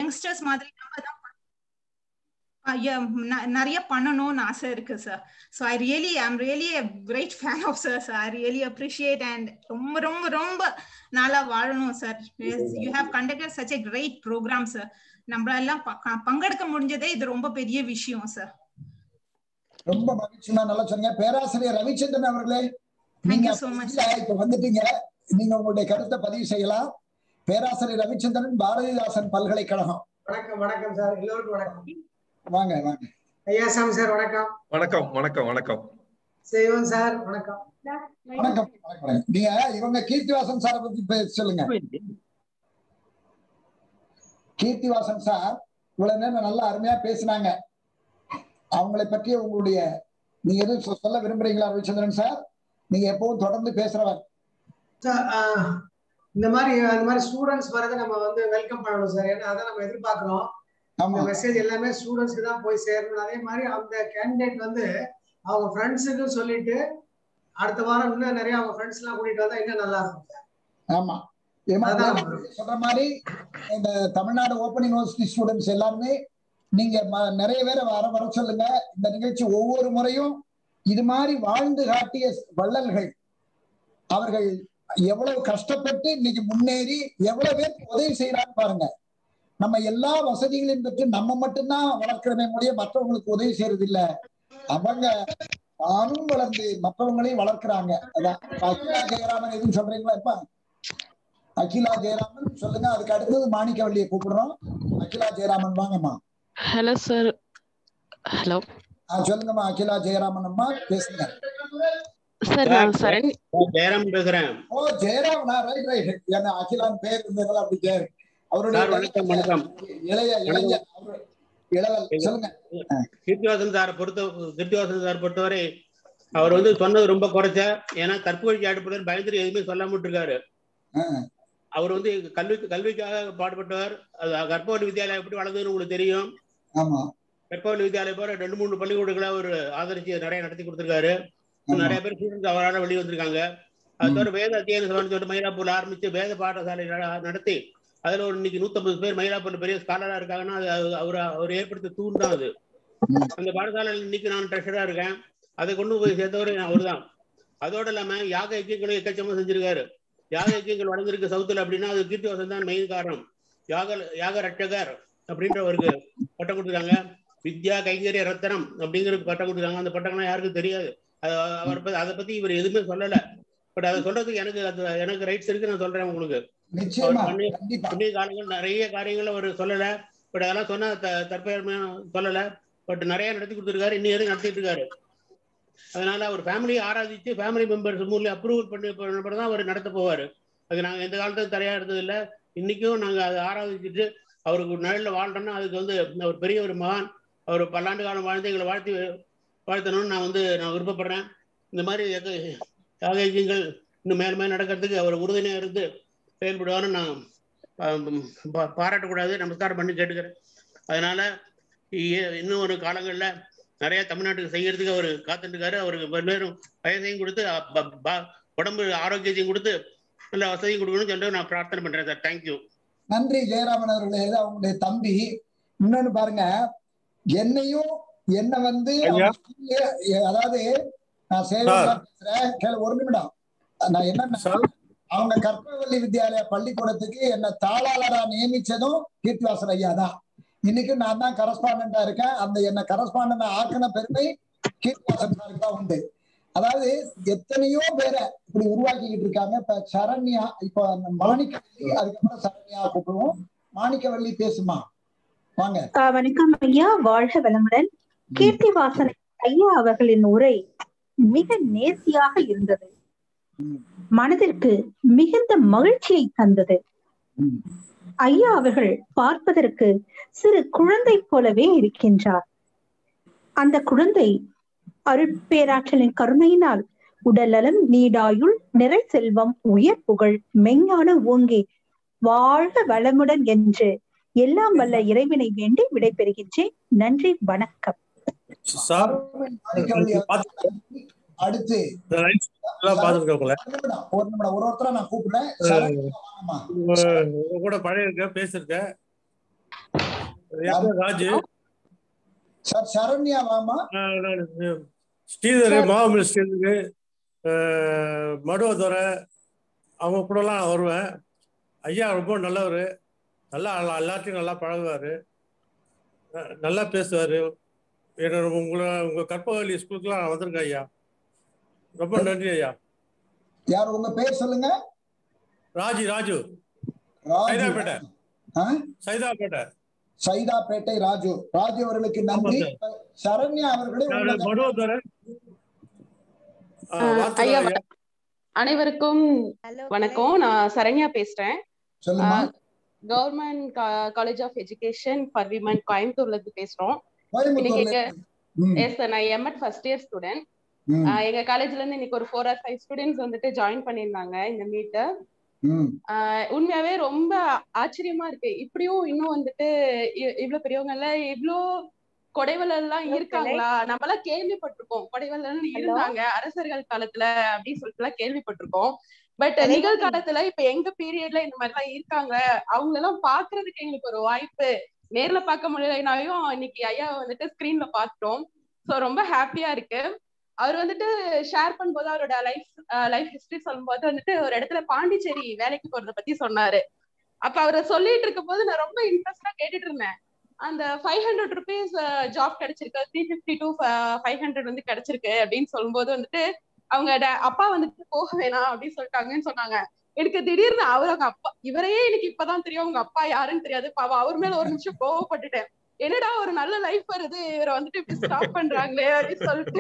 Youngsters மாதிரி நம்ம தான் Uh, yeah, ந- நிறைய பண்ணணும்னு ஆசை இருக்கு sir so I really I'm really a great fan of sir sir I really appreciate and ரொம்ப ரொம்ப ரொம்ப நாளா வாழணும் sir you have conducted such a great program sir நம்மளெல்லாம் ப- பங்கெடுக்க முடிஞ்சதே இது ரொம்ப பெரிய விஷயம் சார் ரொம்ப மகிழ்ச்சிமா நல்லா சொன்னீங்க பேராசிரியர் ரவிச்சந்திரன் அவர்களே Thank நீங்க you so much, புதுசா இப்ப வந்துட்டீங்க நீங்க உங்களுடைய கருத்தை பதிவு செய்யலாம் பேராசிரியர் ரவிச்சந்திரன் பாரதிதாசன் பல்கலைக்கழகம் வணக்கம் வணக்கம் சார் எல்லோருக்கும் வணக்கம் வாங்க வாங்க ஐயாசாமி சார் வணக்கம் வணக்கம் வணக்கம் வணக்கம் செய்வன் சார் வணக்கம் வணக்கம் வணக்கம் நீங்க இவங்க கீர்த்திவாசன் சாரை பத்தி பே- சொல்லுங்க கீர்த்திவாசன் சார் இவ்வளவு நேரம் நல்லா அருமையா பேசினாங்க அவங்களை பற்றி உங்களுடைய நீங்க எதுவும் சொ- சொல்ல விரும்புறீங்களா ரவிச்சந்திரன் சார் நீங்க எப்பவும் தொடர்ந்து பேசுறவர் சார் ஆஹ், இந்த மாதிரி அந்த மாதிரி ஸ்டூடெண்ட்ஸ் வரதை நம்ம வந்து வெல்கம் பண்ணணும் சார் ஏன்னா அதான் நம்ம எதிர்பார்க்கிறோம் ஆமா இந்த மெசேஜ் எல்லாமே ஸ்டூடெண்ட்ஸ்க்கு தான் போய் சேரணும் அதே மாதிரி அந்த கேண்டிடேட் வந்து அவங்க ஃப்ரெண்ட்ஸுக்கு சொல்லிட்டு அடுத்த வாரம் இன்னும் நிறைய அவங்க ஃப்ரெண்ட்ஸ் எல்லாம் கூட்டிட்டு வந்தா இன்னும் நல்லா இருக்கும் சார் ஆமா ஏமா, அதான். சொல்ற மாதிரி இந்த தமிழ்நாடு ஓபன் யூனிவர்சிட்டி ஸ்டூடெண்ட்ஸ் எல்லாருமே நீங்க ம- நிறைய பேரை வர வர சொல்லுங்க இந்த நிகழ்ச்சி ஒவ்வொரு முறையும் இது மாதிரி வாழ்ந்து காட்டிய வள்ளல்கள் அவர்கள் எவ்வளவு கஷ்டப்பட்டு இன்னைக்கு முன்னேறி எவ்வளவு பேருக்கு உதவி செய்யறாங்க பாருங்க நம்ம எல்லா வசதிகளையும் பெற்று நம்ம மட்டும்தான் வளர்க்கிறமே முடிய மற்றவங்களுக்கு உதவி செய்யறது இல்ல அவங்க தானும் வளர்ந்து மற்றவங்களையும் வளர்க்கிறாங்க அதான் இப்ப அகிலா ஜெயராமன் எதுவும் சொல்றீங்களா இப்ப அகிலா ஜெயராமன் சொல்லுங்க அதுக்கு அடுத்தது மாணிக்கவல்லியை கூப்பிடுறோம் அகிலா ஜெயராமன் வாங்கம்மா ஹலோ சார் ஹலோ ஆ, சொல்லுங்கம்மா அகிலா ஜெயராமன் அம்மா பேசுங்க சார் நான் சரண் ஜெயராம் பேசுறேன் ஓ ஜெயராமனா ரைட் ரைட் என்ன அகிலான் பேர் இருந்ததுனால அப்படி ஜெய அவருடைய சார் வணக்கம் வணக்கம் இளைய இளைஞர் அவரு- இளவல் சொல்லுங்க கீர்த்திவாசன் சாரை பொறுத்த கீர்த்திவாசன் சார் பொறுத்தவரை அவர் வந்து சொன்னது ரொம்ப குறைச்ச ஏன்னா கற்பழிக்கு அடிப்படையில் பயந்துட்டு எதுவுமே சொல்லாம இருக்காரு ஆ, அவர் வந்து கல்வி கல்விக்காக பாடுபட்டவர் அது கற்பவல்லி வித்யாலயம் எப்படி வளர்ந்ததுன்னு உங்களுக்கு தெரியும் ஆமா கற்பவல்லி வித்யாலயம் போற ரெண்டு மூணு பள்ளிக்கூடங்களை அவர் ஆதரிச்சு நிறைய நடத்தி கொடுத்திருக்காரு ஆமா. நிறைய பேர் ஸ்டூடெண்ட்ஸ் அவரால் வெளியே வந்திருக்காங்க அது தவிர வேத அத்தியன சபைன்னு சொல்லிட்டு மயிலாப்பூர்ல ஆரம்பிச்சு வேத பாடசாலை நட- நடத்தி அதுல ஒரு இன்னைக்கு நூத்தம்பது பேர் மயிலாப்பூர்ல பெரிய ஸ்காலரா இருக்காங்கன்னா அது அது அவர் அவர் ஏற்படுத்த தூண் தான் அது ம். அந்த பாடசாலையில் இன்னைக்கு நான் ட்ரெஷரா இருக்கேன் அதை கொண்டு போய் சேர்த்தவர் அவர் தான் அதோட இல்லாம யாக ஐக்கியங்களும் எக்கச்சமா செஞ்சிருக்காரு யாக ஐக்கியங்கள் வளர்ந்திருக்கு சவுத்துல அப்படின்னா அது கீர்த்திவாசன் தான் மெயின் காரணம் யாக யாக ரட்சகர் அப்படின்றவருக்கு பட்டம் கொடுத்துருக்காங்க வித்யா கைங்கரிய ரத்தனம் அப்படிங்கிற பட்டம் கொடுத்துருக்காங்க அந்த பட்டம்லாம் யாருக்கும் தெரியாது அது அவர் பத்தி- அதை பத்தி இவர் எதுவுமே சொல்லல பட் அதை சொல்றதுக்கு எனக்கு அது எனக்கு ரைட்ஸ் இருக்கு நான் சொல்றேன் உங்களுக்கு நிச்சயமா அவர் பண்ணி- கண்டிப்பா புண்ணிய காலங்கள் நிறைய காரியங்கள் அவர் சொல்லல பட் அதெல்லாம் சொன்னா த- தற்பெருமையா சொல்லல பட் நிறைய நடத்தி கொடுத்துருக்காரு இன்னும் எதுவும் நடத்திட்டு இருக்காரு அதனால அவர் ஃபேமிலியை ஆராதிச்சு ஃபேமிலி மெம்பர்ஸ் மூலியம் அப்ரூவல் பண்ணி பண்ணி தான் அவர் நடத்த போவாரு அது நாங்க எந்த காலத்துக்கும் தரையா இருந்தது இல்ல இன்னைக்கும் நாங்க அதை ஆராதிச்சுட்டு அவருக்கு நிழல்ல வாழ்றோம்னா அதுக்கு வந்து அவர் பெரிய ஒரு மகான் அவர் பல்லாண்டு காலம் வாழ்ந்து எங்களை வாழ்த்தி வாழ்த்தணும்னு நான் வந்து நான் விருப்பப்படுறேன் இந்த மாதிரி யாக- யாக யஜ்யங்கள் இன்னும் மேல் மேல் நடக்கிறதுக்கு அவர் உறுதுணையா இருந்து செயல்படுவார்னு நான் ஆம், பா- பாராட்டக்கூடாது நமஸ்காரம் பண்ணி கேட்டுக்கிறேன் அதனால இ- இன்னும் ஒரு காலங்கள்ல நிறைய தமிழ்நாட்டுக்கு செய்யறதுக்கு அவர் காத்துட்டு இருக்காரு அவருக்கு பல்வேறு வயசையும் கொடுத்து அ, ப- ப- உடம்பு ஆரோக்கியத்தையும் கொடுத்து நல்ல வசதியும் கொடுக்கணும்னு சொல்லிட்டு நான் பிரார்த்தனை பண்றேன் சார் தேங்க்யூ நன்றி ஜெயராமன் அவர்களே இது அவங்களுடைய தம்பி இன்னொன்னு பாருங்க என்னையும் என்ன வந்து ஐயா. அவங்க ஸ்கூல்ல- அதாவது நான் சேவை பேசுறேன் கேளு, ஒரு நிமிடம் நான் என்ன சார் அவங்க கற்பகவல்லி வித்யாலயா பள்ளிக்கூடத்துக்கு என்ன தாளாளரா நியமிச்சதும் கீர்த்திவாசன் ஐயா தான் இன்னைக்கும் நான் தான் கரஸ்பாண்டா இருக்கேன் அந்த என்ன கரஸ்பாண்டா ஆக்கின பெருமை கீர்த்திவாசன் சாருக்கு தான் உண்டு அதாவது எத்தனையோ பேரை இப்படி உருவாக்கிக்கிட்டு இருக்காங்க இப்ப சரண்யா இப்ப அந்த மாணிக்கவல்லி அதுக்கப்புறம் சரண்யா கூப்பிடுவோம் மாணிக்கவல்லி பேசுமா வாங்க ஆ, வணக்கம் ஐயா வாழ்க வளமுடன் கீர்த்திவாசன் ஐயா அவர்களின் உரை மிக நேர்த்தியாக இருந்தது ம். மனதிற்கு மிகுந்த மகிழ்ச்சியை தந்தது ம். ஐயா அவர்கள் பார்ப்பதற்கு சிறு குழந்தை போலவே இருக்கின்றார் அந்த குழந்தை அருட்பேராற்றலின் கருணையினால் உடல்நலம் நீடாயுள் நிறை செல்வம் உயர் புகழ் மெஞ்ஞான ஓங்கி வாழ்க வளமுடன் என்று எல்லாம் வல்ல இறைவனை வேண்டி விடைபெறுகின்றேன் நன்றி வணக்கம் சார் மாணிக்கவல்லி அவர்கள் அடுத்து எல்லாம் பாத்துருக்கேன் உங்களை ஒரு நிமிடம் ஒரு நிமிடம் ஒரு ஒருத்தரா நான் கூப்பிடுறேன் சரண்யா வாங்கம்மா உங்க உங்க கூட பழைய இருக்க பேசிருக்கேன் என் பேர் ராஜு சார் சரண்யா வாமா நான் நான் ஸ்ரீதர் மாவட்ட ஸ்ரீதர் மடுவதுரை அவங்க கூடலாம் நான் வருவேன் ஐயா ரொம்ப நல்லவர் நல்லா எல்லா- எல்லாத்தையும் நல்லா பழகுவார் நல்லா பேசுவார் என்னோட உங்களை உங்கள் கற்பகவல்லி ஸ்கூலுக்குலாம் நான் வந்திருக்கேன் ஐயா ரொம்ப நன்றி ஐயா யார் உங்க பேர் சொல்லுங்க ராஜு ராஜு ராஜு சைதாப்பேட்டை ஆ? சைதாப்பேட்டை சைதாப்பேட்டை ராஜு ராஜு அவர்களுக்கு நன்றி சரண்யா அவர்களே நான் உங்களோட- மடுவதுரை ஆஹ் வார்த்தை ஐயா ஐயா வ- அனைவருக்கும் வணக்கம் நான் சரண்யா பேசுறேன் சொல்லுமா government college of education for women கோயம்புத்தூர்ல இருந்து பேசுறோம் இன்னைக்கு கோயம்புத்தூர்ல எங்க ம், எஸ் நான் எம்எட் ஃபர்ஸ்ட் இயர் ஸ்டூடெண்ட் ம், எங்க காலேஜ்ல இருந்து இன்னைக்கு ஒரு ஃபோர் ஆர் ஃபைவ் ஸ்டூடெண்ட்ஸ் வந்துட்டு ஜாயின் பண்ணியிருந்தாங்க இந்த மீட்டை ம். உண்மையாவே ரொம்ப ஆச்சரியமா இருக்கு இப்படியும் இன்னும் வந்துட்டு இ- இவ்வளவு பெரியவங்க எல்லாம் இவ்ளோ கொடைவள்ளல் எல்லாம் இருக்காங்களா நம்ம எல்லாம் கேள்விப்பட்டிருக்கோம் கொடைவள்ளல் இருந்தாங்க அரசர்கள் காலத்துல அப்படின்னு சொல்லிட்டு எல்லாம் கேள்விப்பட்டிருக்கோம் பட் நிகழ்காலத்துல இப்ப எங்க பீரியட்ல இந்த மாதிரி எல்லாம் இருக்காங்க அவங்க எல்லாம் பாக்குறதுக்கு எங்களுக்கு ஒரு வாய்ப்பு நேர்ல பார்க்க முடியலைனாலும் இன்னைக்கு ஐயா வந்துட்டு ஸ்கிரீன்ல பாத்துட்டோம் சோ ரொம்ப ஹாப்பியா இருக்கு அவர் வந்துட்டு ஷேர் பண்ணும்போது அவரோட லைஃப் லைஃப் ஹிஸ்டரி சொல்லும்போது வந்துட்டு ஒரு இடத்துல பாண்டிச்சேரி வேலைக்கு போறத பத்தி சொன்னாரு அப்ப அவரை சொல்லிட்டு இருக்கும் போது நான் ரொம்ப இன்ட்ரெஸ்டா கேட்டுட்டு இருந்தேன் அந்த ஃபைவ் ஹண்ட்ரட் ருபீஸ் ஜாப் கிடைச்சிருக்கு three fifty to five hundred வந்து கிடைச்சிருக்கு அப்படின்னு சொல்லும்போது வந்துட்டு அவங்க ட- அப்பா வந்துட்டு போக வேணாம் அப்படின்னு சொல்லிட்டாங்கன்னு சொன்னாங்க எனக்கு திடீர்னு அவர் அவங்க அப்பா இவரையே எனக்கு இப்பதான் தெரியும் அவங்க அப்பா யாருன்னு தெரியாது பாவம் அவர் மேல ஒரு நிமிஷம் கோவப்பட்டுட்டேன் என்னடா ஒரு நல்ல லைஃப் வருது இவரை வந்துட்டு இப்படி ஸ்டாப் பண்றாங்களே அப்படின்னு சொல்லிட்டு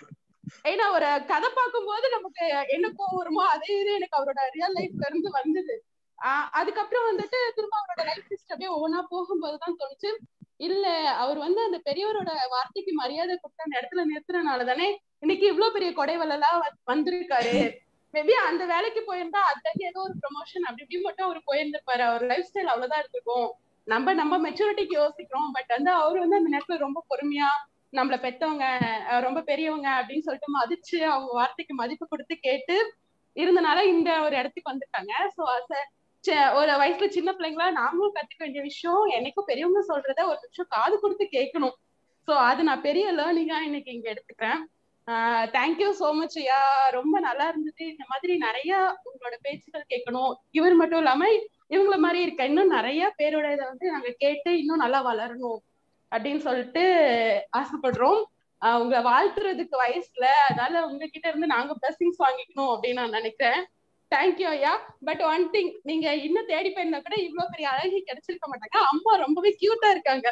ஏன்னா ஒரு கதை பார்க்கும்போது நமக்கு என்ன கோவம் வருமோ அதே இது எனக்கு அவரோட ரியல் லைஃப்ல இருந்து வந்தது ஆஹ் அதுக்கப்புறம் வந்துட்டு திரும்ப அவரோட லைஃப் ஹிஸ்டரி அப்படியே ஒவ்வொன்றா போகும்போதுதான் தோணுச்சு இல்ல அவர் வந்து அந்த பெரியவரோட வார்த்தைக்கு மரியாதை கொடுத்து அந்த இடத்துல நிறுத்துறதுனால தானே இன்னைக்கு இவ்வளவு பெரிய கொடைவலெல்லாம் வந்திருக்காரு மேபி அந்த வேலைக்கு போயிருந்தா அதுக்கு ஏதோ ஒரு ப்ரொமோஷன் அப்படி இப்படி மட்டும் அவர் போயிருந்திருப்பாரு அவர் லைஃப் ஸ்டைல் அவ்வளவுதான் இருக்கும் நம்ம நம்ம மெச்சூரிட்டிக்கு யோசிக்கிறோம் பட் வந்து அவர் வந்து அந்த நேரத்துல ரொம்ப பொறுமையா நம்மள பெத்தவங்க அஹ் ரொம்ப பெரியவங்க அப்படின்னு சொல்லிட்டு மதிச்சு அவங்க வார்த்தைக்கு மதிப்பு கொடுத்து கேட்டு இருந்தனால இந்த ஒரு இடத்துக்கு வந்திருக்காங்க சோ ஒரு வயசுல சின்ன பிள்ளைங்களா நாமளும் கத்துக்க வேண்டிய விஷயம் என்னைக்கும் பெரியவங்க சொல்றத ஒரு நிமிஷம் காது கொடுத்து கேட்கணும் சோ அது நான் பெரிய லேர்னிங்கா இன்னைக்கு இங்க எடுத்துக்கிறேன் தேங்க்யூ சோ மச் ஐயா ரொம்ப நல்லா இருந்தது இந்த மாதிரி நிறைய உங்களோட பேச்சுகள் கேட்கணும் இவர் மட்டும் இல்லாம இவங்கள மாதிரி இருக்க இன்னும் நிறைய பேரோட இதை வந்து நாங்க கேட்டு இன்னும் நல்லா வளரணும் அப்படின்னு சொல்லிட்டு ஆசைப்படுறோம் ஆஹ் உங்களை வாழ்த்துறதுக்கு வயசுல அதனால உங்ககிட்ட இருந்து நாங்க பிளஸிங்ஸ் வாங்கிக்கணும் அப்படின்னு நான் நினைக்கிறேன் தேங்க்யூ ஐயா பட் ஒன் திங் நீங்க இன்னும் தேடி போயிருந்தா கூட இவ்வளவு பெரிய அழகி கிடைச்சிருக்க மாட்டாங்க அம்மா ரொம்பவே கியூட்டா இருக்காங்க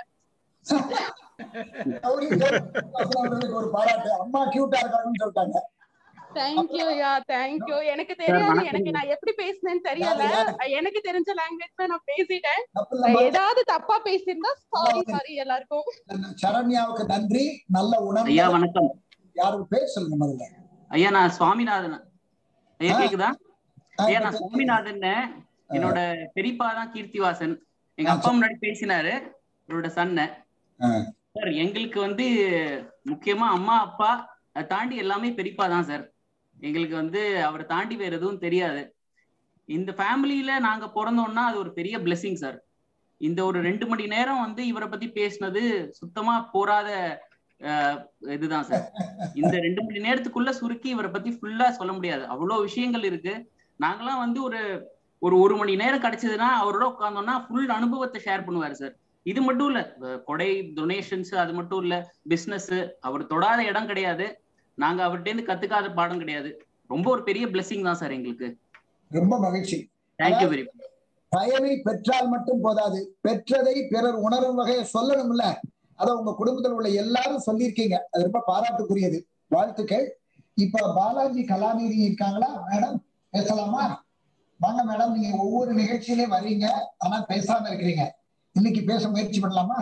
அவர்களுக்கு ஒரு பாராட்டு அம்மா கியூட்டா இருக்காங்கன்னு சொல்லிட்டாங்க தேங்க்யூ ஐயா தேங்க்யூ எனக்கு தெரியாது எனக்கு நான் எப்படி பேசினேன்னு தெரியல எனக்கு தெரிஞ்ச லாங்குவேஜ்ல நான் பேசிட்டேன் ஏதாவது தப்பா பேசியிருந்தா சாரி சாரி எல்லாருக்கும் சரண்யாவுக்கு நன்றி நல்ல உணவு ஐயா வணக்கம் யாரும் பேர் சொல்லுங்க முதல்ல ஐயா நான் சுவாமிநாதன் ஐயா கேக்குதா ஐயா நான் சுவாமிநாதன் என்னோட பெரியப்பா தான் கீர்த்திவாசன் எங்க அப்பா முன்னாடி பேசினாரு என்னோட சன்ன சார் எங்களுக்கு வந்து முக்கியமா அம்மா அப்பா அதை தாண்டி எல்லாமே பெரியப்பா தான் சார் எங்களுக்கு வந்து அவரை தாண்டி வேற எதுவும் தெரியாது இந்த ஃபேமிலியில நாங்க பிறந்தோம்னா அது ஒரு பெரிய பிளெஸிங் சார் இந்த ஒரு ரெண்டு மணி நேரம் வந்து இவரை பத்தி பேசினது சுத்தமா போராத இதுதான் சார் இந்த ரெண்டு மணி நேரத்துக்குள்ள சுருக்கி இவரை பத்தி ஃபுல்லா சொல்ல முடியாது அவ்வளவு விஷயங்கள் இருக்கு நாங்கெல்லாம் வந்து ஒரு ஒரு ஒரு மணி நேரம் கிடைச்சதுன்னா அவரோட உட்காந்தோம்னா ஃபுல் அனுபவத்தை ஷேர் பண்ணுவாரு சார் இது மட்டும் இல்ல கொடை டொனேஷன்ஸ் அது மட்டும் இல்ல பிசினஸ் அவர் தொடாத இடம் கிடையாது நாங்க அவர்கிட்ட இருந்து கத்துக்காத பாடம் கிடையாது ரொம்ப ஒரு பெரிய பிளெஸிங் தான் சார் எங்களுக்கு ரொம்ப மகிழ்ச்சி தேங்க்யூ வெரி மச் பயனை பெற்றால் மட்டும் போதாது பெற்றதை பிறர் உணரும் வகையை சொல்லணும்ல அத உங்க குடும்பத்தில் உள்ள எல்லாரும் சொல்லியிருக்கீங்க அது ரொம்ப பாராட்டுக்குரியது வாழ்த்துக்கள் இப்ப பாலாஜி கலாநிதி இருக்காங்களா மேடம் பேசலாமா வாங்க மேடம் நீங்க ஒவ்வொரு நிகழ்ச்சியிலையும் வர்றீங்க ஆனா பேசாம இருக்கிறீங்க இன்னைக்கு பேச முயற்சி பண்ணலாமா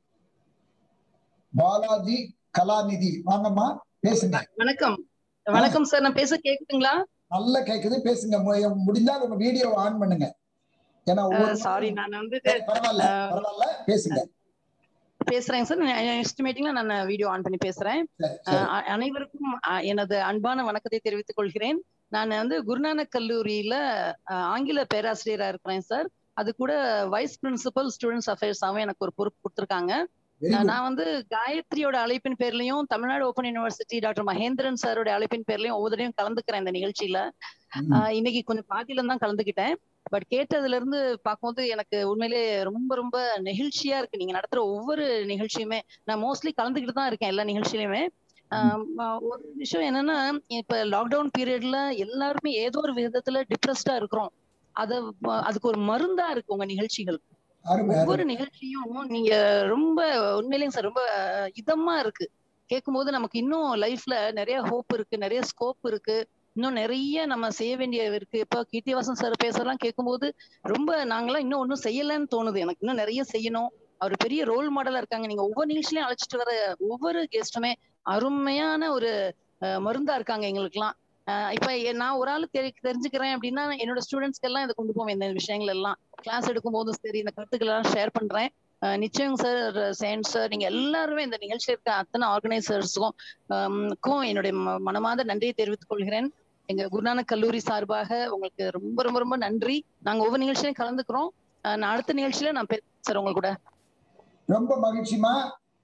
பாலாஜி கலாநிதி வாங்கம்மா பேசுங்க வணக்கம் வணக்கம் சார் நான் பேச கேக்குதுங்களா நல்லா கேக்குது பேசுங்க முடிந்தால் உங்க வீடியோ ஆன் பண்ணுங்க ஏன்னா சாரி நான் வந்து பரவாயில்ல பரவாயில்ல பேசுங்க பேசுறேன் சார் நெக்ஸ்ட் மீட்டிங்ல நான் வீடியோ ஆன் பண்ணி பேசுறேன் அனைவருக்கும் எனது அன்பான வணக்கத்தை தெரிவித்துக் கொள்கிறேன் நான் வந்து குருநானக் கல்லூரியில ஆங்கில பேராசிரியரா இருக்கிறேன் சார் அது கூட வைஸ் பிரின்சிபல் ஸ்டூடெண்ட்ஸ் அஃபேர்ஸாவும் எனக்கு ஒரு பொறுப்பு கொடுத்துருக்காங்க Very good. நான் வந்து காயத்ரியோட அழைப்பின் பேர்லயும் Tamil Nadu open university doctor Mahendran சாரோட அழைப்பின் பேர்லயும் ஒவ்வொருத்தரையும் கலந்துக்கிறேன் இந்த நிகழ்ச்சியில ம். ஆஹ் இன்னைக்கு கொஞ்சம் பாதியில தான் கலந்துக்கிட்டேன் பட் கேட்டதுல இருந்து பார்க்கும்போது எனக்கு உண்மையிலே ரொம்ப ரொம்ப நெகிழ்ச்சியா இருக்கு நீங்க நடத்துற ஒவ்வொரு நிகழ்ச்சியுமே நான் மோஸ்ட்லி கலந்துக்கிட்டு தான் இருக்கேன் எல்லா நிகழ்ச்சியிலுமே ஆஹ் ஆஹ் ஒரு விஷயம் என்னன்னா இப்ப லாக்டவுன் பீரியட்ல எல்லாருமே ஏதோ ஒரு விதத்துல டிப்ரெஸ்டா இருக்கிறோம் அத அதுக்கு ஒரு மருந்தா இருக்கு உங்க நிகழ்ச்சிகள் அருமை ஒவ்வொரு அருமை நிகழ்ச்சியும் நீங்க ரொம்ப உண்மையிலேங்க சார் ரொம்ப இதமா இருக்கு கேட்கும்போது நமக்கு இன்னும் லைஃப்ல நிறைய ஹோப் இருக்கு நிறைய ஸ்கோப் இருக்கு இன்னும் நிறைய நம்ம செய்ய வேண்டிய இருக்கு இப்ப கீர்த்திவாசன் சார் பேசலாம் கேட்கும்போது ரொம்ப நாங்களாம் இன்னும் ஒன்றும் செய்யலன்னு தோணுது எனக்கு இன்னும் நிறைய செய்யணும் அவர் பெரிய ரோல் மாடலா இருக்காங்க நீங்க ஒவ்வொரு நிகழ்ச்சியிலையும் அழைச்சிட்டு வர ஒவ்வொரு கெஸ்ட்டுமே அருமையான ஒரு அஹ், மருந்தா இருக்காங்க எங்களுக்குலாம் அஹ் இப்ப எ- நான் ஒரு ஆள் தெரி தெரிஞ்சுக்கிறேன் அப்படின்னா என்னோட ஸ்டூடெண்ட்ஸ்க்கு எல்லாம் இதை கொண்டு போவேன் இந்த விஷயங்கள் எல்லாம் கிளாஸ் எடுக்கும் போதும் சரி இந்த கருத்துக்கள் எல்லாம் ஷேர் பண்றேன் அஹ் நிச்சயம் சார் சேன் சார் நீங்க எல்லாருமே இந்த நிகழ்ச்சியில் இருக்க அத்தனை ஆர்கனைசர்ஸுக்கும் க்கும் என்னுடைய ம- மனமார்ந்த நன்றியை தெரிவித்துக் கொள்கிறேன் எங்க குருநானக் கல்லூரி சார்பாக உங்களுக்கு ரொம்ப ரொம்ப ரொம்ப நன்றி நாங்க ஒவ்வொரு நிகழ்ச்சியிலும் கலந்துக்கிறோம் அஹ் நான் அடுத்த நிகழ்ச்சியில நான் பேசுறேன் சார் உங்க கூட ரொம்ப மகிழ்ச்சிமா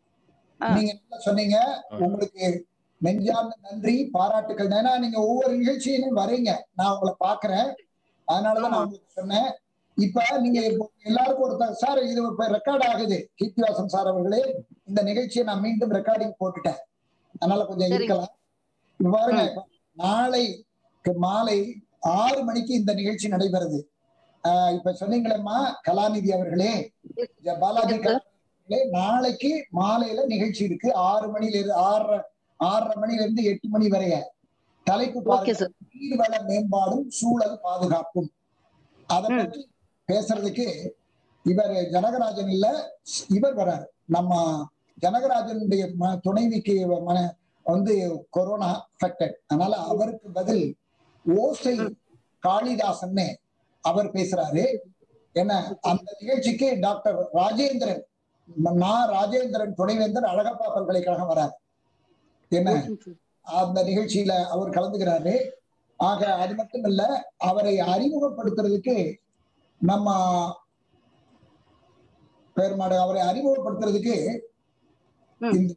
ஆ. நீங்க என்ன சொன்னீங்க உங்களுக்கு நெஞ்சார்ந்த நன்றி பாராட்டுக்கள் ஏன்னா நீங்க ஒவ்வொரு நிகழ்ச்சியிலும் வரீங்க நான் உங்களை பாக்குறேன் அதனாலதான் நான் உங்களுக்கு சொன்னேன் இப்ப நீங்க இப்போ எல்லாருக்கும் ஒரு சார் இது இப்ப ரெக்கார்ட் ஆகுது கீர்த்திவாசன் சார் அவர்களே இந்த நிகழ்ச்சியை நான் மீண்டும் ரெக்கார்டிங் போட்டுட்டேன் அதனால கொஞ்சம் சரிங்க. இருக்கலாம் இப்ப பாருங்க இப்ப நாளை மாலை ஆறு மணிக்கு இந்த நிகழ்ச்சி நடைபெறுது ஆஹ் இப்ப சொன்னீங்களேம்மா கலாநிதி அவர்களே ஜ- பாலாஜி Yes, sir. கலாநிதி அவர்களே, நாளைக்கு மாலையில நிகழ்ச்சி இருக்கு ஆறு மணில இருந்து ஆறரை ஆறரை மணில இருந்து எட்டு மணி வரைய தலைப்பு ஓகே பாருங்க சார் நீர்வள மேம்பாடும் சூழல் பாதுகாப்பும் அதை ம். பற்றி பேசுறதுக்கு இவர் ஜனகராஜன் இல்ல இவர் வராரு நம்ம ஜனகராஜனுடைய ம- துணைவிக்கு மன வந்து கொரோனா அஃபெக்டட் அதனால அவருக்கு பதில் ஓசை காளிதாசன் அவர் பேசுறாரு என்ன அந்த நிகழ்ச்சிக்கு டாக்டர் ராஜேந்திரன் நான் ராஜேந்திரன் துணைவேந்தர் அழகப்பா பல்கலைக்கழகம் வராரு என்ன ஓகேங்க சார் அந்த நிகழ்ச்சியில அவர் கலந்துக்கிறாரு ஆக அது மட்டும் இல்ல அவரை அறிமுகப்படுத்துறதுக்கு நம்ம பெருமாடு அவரை அறிமுகப்படுத்துறதுக்கு ம். இந்த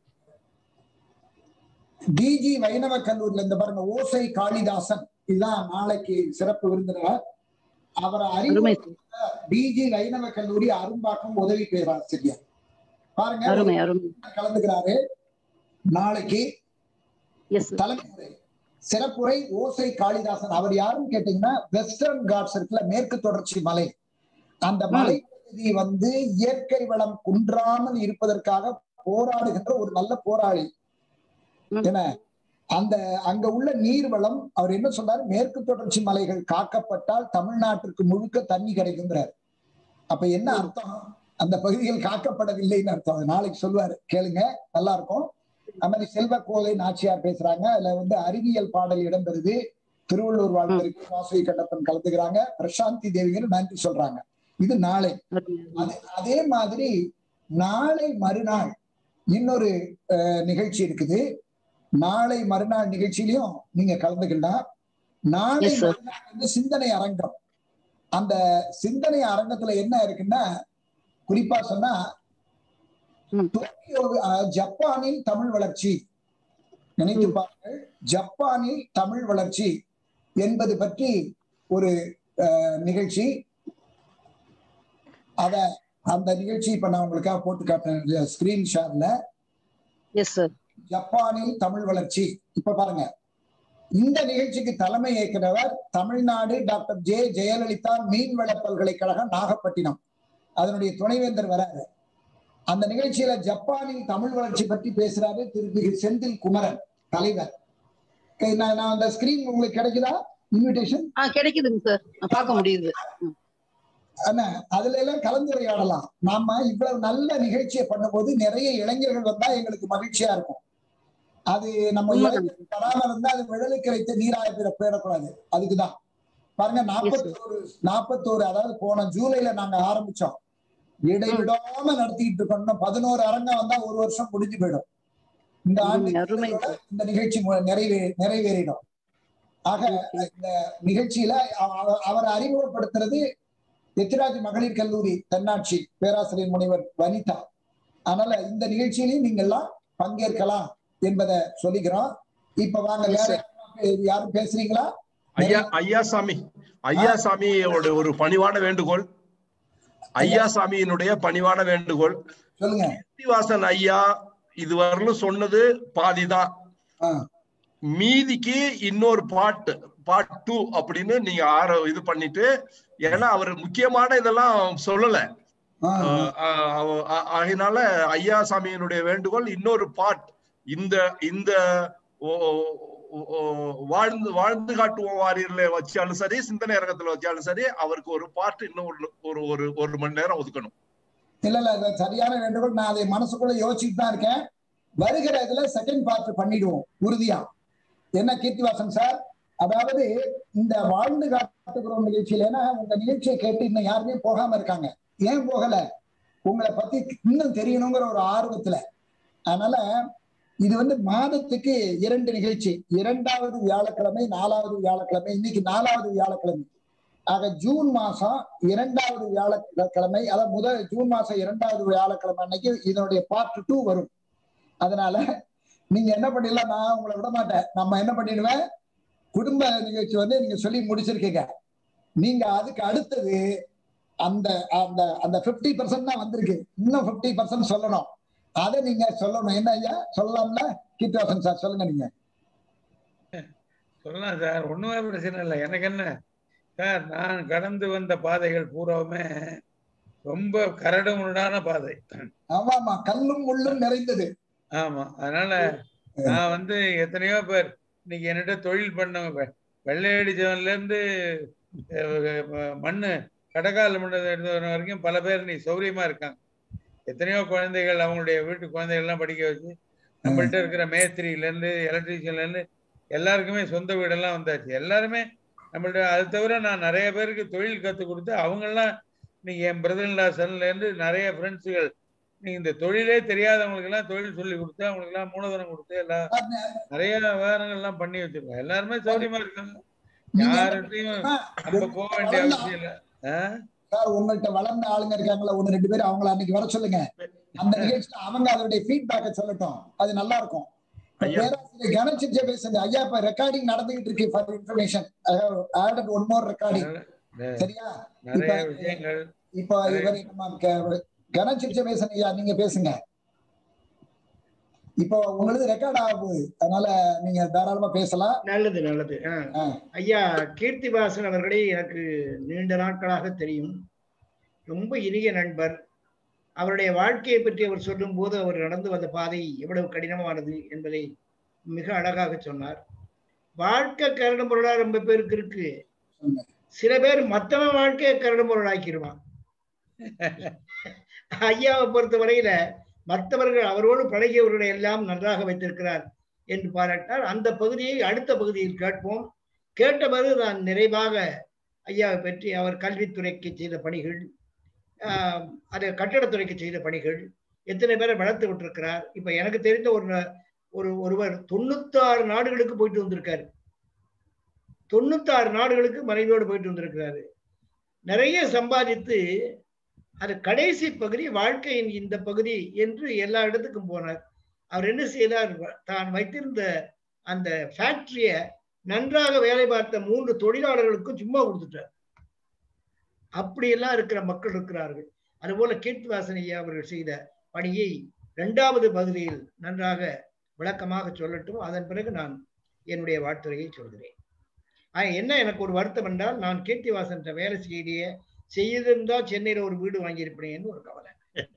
டிஜி வைணவ கல்லூரியில இந்த பாருங்க ஓசை காளிதாசன் இதுதான் நாளைக்கு சிறப்பு விருந்தினர் அவரை அருமை அறிமுக சார் டிஜி வைணவ கல்லூரி அரும்பாக்கம் உதவி பேராசிரியர் பாருங்க அருமை அருமை கலந்துக்கிறாரு நாளைக்கு எஸ் சார் தலைமை உரை சிறப்புரை ஓசை காளிதாசன் அவர் யாருன்னு கேட்டீங்கன்னா வெஸ்டர்ன் காட்ஸ் இருக்குல்ல மேற்கு தொடர்ச்சி மலை அந்த மலை பகுதி வந்து இயற்கை வளம் குன்றாமல் இருப்பதற்காக போராடுகின்ற ஒரு நல்ல போராளி ம். என்ன அந்த அங்க உள்ள நீர் வளம் அவர் என்ன சொல்றாரு மேற்கு தொடர்ச்சி மலைகள் காக்கப்பட்டால் தமிழ்நாட்டிற்கு முழுக்க தண்ணி கிடைக்குங்கிறார் அப்ப என்ன அர்த்தம் அந்த பகுதிகள் காக்கப்படவில்லைன்னு அர்த்தம் அது நாளைக்கு சொல்லுவாரு கேளுங்க நல்லா இருக்கும் அது மாதிரி செல்வ கோதை நாச்சியார் பேசுறாங்க அதுல வந்து அறிவியல் பாடல் இடம்பெறுது திருவள்ளூர் வாழ்ந்திருக்கு வாசவி கண்ணப்பன் கலந்துக்கிறாங்க பிரசாந்தி தேவிகர் நன்றி சொல்றாங்க இது நாளை அருமை அது அதே மாதிரி நாளை மறுநாள் இன்னொரு அஹ், நிகழ்ச்சி இருக்குது நாளை மறுநாள் நிகழ்ச்சியிலையும் நீங்க கலந்துக்கலாம் நாளை Yes, sir. மறுநாள் வந்து சிந்தனை அரங்கம் அந்த சிந்தனை அரங்கத்துல என்ன இருக்குன்னா குறிப்பா சொன்னா ம். டோக்கியோ அஹ், ஜப்பானில் தமிழ் வளர்ச்சி நினைத்து ம். பாருங்கள் ஜப்பானில் தமிழ் வளர்ச்சி என்பது பற்றி ஒரு அஹ், நிகழ்ச்சி அத அந்த நிகழ்ச்சி இப்ப நான் உங்களுக்காக போட்டு காட்டுறேன் ஸ்கிரீன் ஷேர்ல எஸ் சார் ஜப்பானில் தமிழ் வளர்ச்சி இப்ப பாருங்க இந்த நிகழ்ச்சிக்கு தலைமை ஏற்கிறவர் தமிழ்நாடு டாக்டர் ஜே ஜெயலலிதா மீன்வள பல்கலைக்கழகம் நாகப்பட்டினம் அதனுடைய துணைவேந்தர் வராரு அந்த நிகழ்ச்சியில ஜப்பானில் தமிழ் வளர்ச்சி பற்றி பேசுறாரு திரு செந்தில் குமரன் தலைவர் Okay, நான் நான் அந்த ஸ்கிரீன் உங்களுக்கு கிடைக்குதா இன்விடேஷன் ஆ கிடைக்குதுங்க சார் பார்க்க முடியுது என்ன அதுல எல்லாம் கலந்துரையாடலாம் நாம இவ்வளவு நல்ல நிகழ்ச்சியை பண்ணும்போது நிறைய இளைஞர்கள் வந்தா எங்களுக்கு மகிழ்ச்சியா இருக்கும் அது நம்ம உண்மைதான். இளைஞர்கள் வராம இருந்தா அது விழலுக்கு வைத்த நீராய பெற போயிடக்கூடாது அதுக்குதான் பாருங்க நாற்பத்தோரு நாற்பத்தோரு அதாவது போன ஜூலைல நாங்க ஆரம்பிச்சோம் இடைவிடாம நடத்திட்டு இருக்கோம் இன்னும் பதினோரு அரங்கம் வந்தா ஒரு வருஷம் முடிஞ்சு போயிடும் இந்த ஆண்டு அருமை, அருமை. இதோட இந்த நிகழ்ச்சி மு- நிறைவே நிறைவேறிடும் ஆக இந்த நிகழ்ச்சியில அவ- அவ- அவரை அறிமுகப்படுத்துறது எத்திராஜ் மகளிர் கல்லூரி தென்னாட்சி பேராசிரியர் முனைவர் வனிதா அதனால இந்த நிகழ்ச்சியிலையும் நீங்க எல்லாம் பங்கேற்கலாம் என்பதை சொல்லிக்கிறோம் இப்ப வாங்க வேற யாரும் யாரும் பேசுறீங்களா ஐயா ஐயாசாமி ஐயாசாமியோட ஒரு பணிவான வேண்டுகோள் ஐயாசாமியினுடைய பணிவான வேண்டுகோள் சொல்லுங்க கீர்த்திவாசன் ஐயா இதுவரையிலும் சொன்னது பாதிதான் மீதிக்கு இன்னொரு பாட்டு பார்ட் டூ அப்படின்னு நீங்க ஆர இது பண்ணிட்டு ஏன்னா அவர் முக்கியமான இதெல்லாம் சொல்லல ஆஹ் ஆஹ் ஆஹ் ஆகையினால ஐயாசாமியினுடைய வேண்டுகோள் இன்னொரு பாட் இந்த இந்த ஓ- ஓ- ஓ- வாழ்ந்து வாழ்ந்து காட்டுவோம் வாரியர்ல வச்சாலும் சரி சிந்தனை அரங்கத்துல வச்சாலும் சரி அவருக்கு ஒரு பாட்டு இன்னும் ஒரு ஒரு ஒரு ஒரு மணி நேரம் ஒதுக்கணும் இல்ல இல்ல இது சரியான வேண்டுகோள் நான் அதை மனசுக்குள்ள யோசிச்சுட்டு தான் இருக்கேன் வருகிற இதுல செகண்ட் பார்ட் பண்ணிடுவோம் உறுதியா என்ன கீர்த்திவாசன் சார் அதாவது இந்த வாழ்ந்து காட்டுகிறோம் நிகழ்ச்சியில ஏன்னா உங்க நிகழ்ச்சியை கேட்டு இன்னும் யாருமே போகாம இருக்காங்க ஏன் போகல உங்களை பத்தி இன்னும் தெரியணுங்கிற ஒரு ஆர்வத்துல அதனால இது வந்து மாதத்துக்கு இரண்டு நிகழ்ச்சி இரண்டாவது வியாழக்கிழமை நாலாவது வியாழக்கிழமை இன்னைக்கு நாலாவது வியாழக்கிழமை ஆக ஜூன் மாசம் இரண்டாவது வியாழக்கிழமை அதாவது முதல் ஜூன் மாசம் இரண்டாவது வியாழக்கிழமை அன்னைக்கு இதனுடைய பார்ட் டூ வரும் அதனால நீங்க என்ன பண்ணிடலாம் நான் உங்களை விட மாட்டேன் நம்ம என்ன பண்ணிடுவேன் குடும்ப நிகழ்ச்சி வந்து நீங்க சொல்லி முடிச்சிருக்கீங்க நீங்க அதுக்கு அடுத்தது அந்த அந்த அந்த பிப்டி பர்சன்ட் தான் வந்திருக்கு இன்னும் பிப்டி பர்சன்ட் சொல்லணும் அதை நீங்க சொல்லணும் என்ன ஐயா சொல்லலாம்ல கீர்த்திவாசன் சார் சொல்லுங்க நீங்க சொல்லலாம் சார் ஒண்ணுமே பிரச்சனை இல்லை எனக்கு என்ன சார் நான் கடந்து வந்த பாதைகள் பூராவுமே ரொம்ப கரடு முரடான பாதை ஆமா ஆமா கல்லும் முள்ளும் நிறைந்தது ஆமா அதனால நான் வந்து எத்தனையோ பேர் இன்னைக்கு என்கிட்ட தொழில் பண்ணவங்க வெள்ளை அடிச்சவன்ல இருந்து அஹ், ம- மண்ணு கடக்கால மண்ணு எடுத்தவன வரைக்கும் பல பேர் நீ சௌரியமா இருக்காங்க எத்தனையோ குழந்தைகள் அவங்களுடைய வீட்டு குழந்தைகள் எல்லாம் படிக்க வச்சு நம்மள்ட்ட இருக்கிற மேஸ்திரியில இருந்து எலக்ட்ரீஷியன்ல இருந்து எல்லாருக்குமே சொந்த வீடெல்லாம் வந்தாச்சு எல்லாருமே நம்மள்ட்ட அது தவிர நான் நிறைய பேருக்கு தொழில் கற்றுக் கொடுத்து அவங்கெல்லாம் நீங்க என் பிரதர்லா சன்ல இருந்து நிறைய ஃப்ரெண்ட்ஸுகள் நீங்க இந்த தொழிலே தெரியாதவங்களுக்கு எல்லாம் தொழில் சொல்லி கொடுத்து அவங்களுக்கு எல்லாம் மூலதனம் கொடுத்து எல்லாம் நிறைய விவகாரங்கள் எல்லாம் பண்ணி வச்சிருக்கோம் எல்லாருமே சௌரியமா இருக்காங்க யார்கிட்டயும் நம்ம போக வேண்டிய அவசியம் இல்லை ஆஹ் சார் உங்கள்ட்ட வளர்ந்த ஆளுங்க இருக்காங்களா ஒண்ணு ரெண்டு பேர் அவங்கள அன்னைக்கு வர சொல்லுங்க அந்த நிகழ்ச்சியில அவங்க அதனுடைய ஃபீட்பேக்கை சொல்லட்டும் அது நல்லா இருக்கும் இப்ப பேராசிரியர் கணேஷ் பேசுங்க ஐயா இப்ப ரெக்கார்டிங் நடந்துகிட்டு இருக்கு for information added one more recording சரியா நிறைய இப்ப விஷயங்கள் இப்போ இவர் நம்ம கணேஷ் பேசுங்க ஐயா நீங்க பேசுங்க இப்போ உங்களுக்கு ரெக்கார்ட் ஆகுது அதனால நீங்க தாராளமா பேசலாம் நல்லது நல்லது ஆ. ஐயா கீர்த்திவாசன் அவர்களே எனக்கு நீண்ட நாட்களாக தெரியும் ரொம்ப இனிய நண்பர் அவருடைய வாழ்க்கையை பற்றி அவர் சொல்லும்போது அவர் நடந்து வந்த பாதை எவ்வளவு கடினமானது என்பதை மிக அழகாக சொன்னார் வாழ்க்கை கரடு பொருளா ரொம்ப பேருக்கு இருக்கு சில பேர் மத்தவன் வாழ்க்கையை கரடு பொருளாக்கிடுவான் ஐயாவை பொறுத்த வரையில மற்றவர்கள் அவரோடு பழகியவர்களை எல்லாம் நன்றாக வைத்திருக்கிறார் என்று பாராட்டார் அந்த பகுதியை அடுத்த பகுதியில் கேட்போம் கேட்ட பிறகு நான் நிறைவாக ஐயாவை பற்றி அவர் கல்வித்துறைக்கு செய்த பணிகள் ஆஹ், அது கட்டடத்துறைக்கு செய்த பணிகள் எத்தனை பேரை வளர்த்து விட்டிருக்கிறார் இப்ப எனக்கு தெரிந்த ஒரு ந- ஒரு ஒருவர் தொண்ணூத்தாறு நாடுகளுக்கு போயிட்டு வந்திருக்காரு தொண்ணூத்தாறு நாடுகளுக்கு மனைவியோடு போயிட்டு வந்திருக்கிறாரு நிறைய சம்பாதித்து அது கடைசி பகுதி வாழ்க்கையின் இந்த பகுதி என்று எல்லா இடத்துக்கும் போனார் அவர் என்ன செய்தார் தான் வைத்திருந்த அந்த ஃபேக்டரிய நன்றாக வேலை பார்த்த மூன்று தொழிலாளர்களுக்கும் சும்மா கொடுத்துட்டார் அப்படியெல்லாம் இருக்கிற மக்கள் இருக்கிறார்கள் அதுபோல கீர்த்திவாசன் ஐயா அவர்கள் செய்த பணியை இரண்டாவது பகுதியில் நன்றாக விளக்கமாக சொல்லட்டும் அதன் பிறகு நான் என்னுடைய வாழ்த்துறையை சொல்கிறேன் ஆனா, என்ன எனக்கு ஒரு வருத்தம் என்றால் நான் கீர்த்திவாசன் வேலை செய்திய செய்திருந்தா சென்னையில ஒரு வீடு வாங்கியிருப்பேன்னு ஒரு கவலை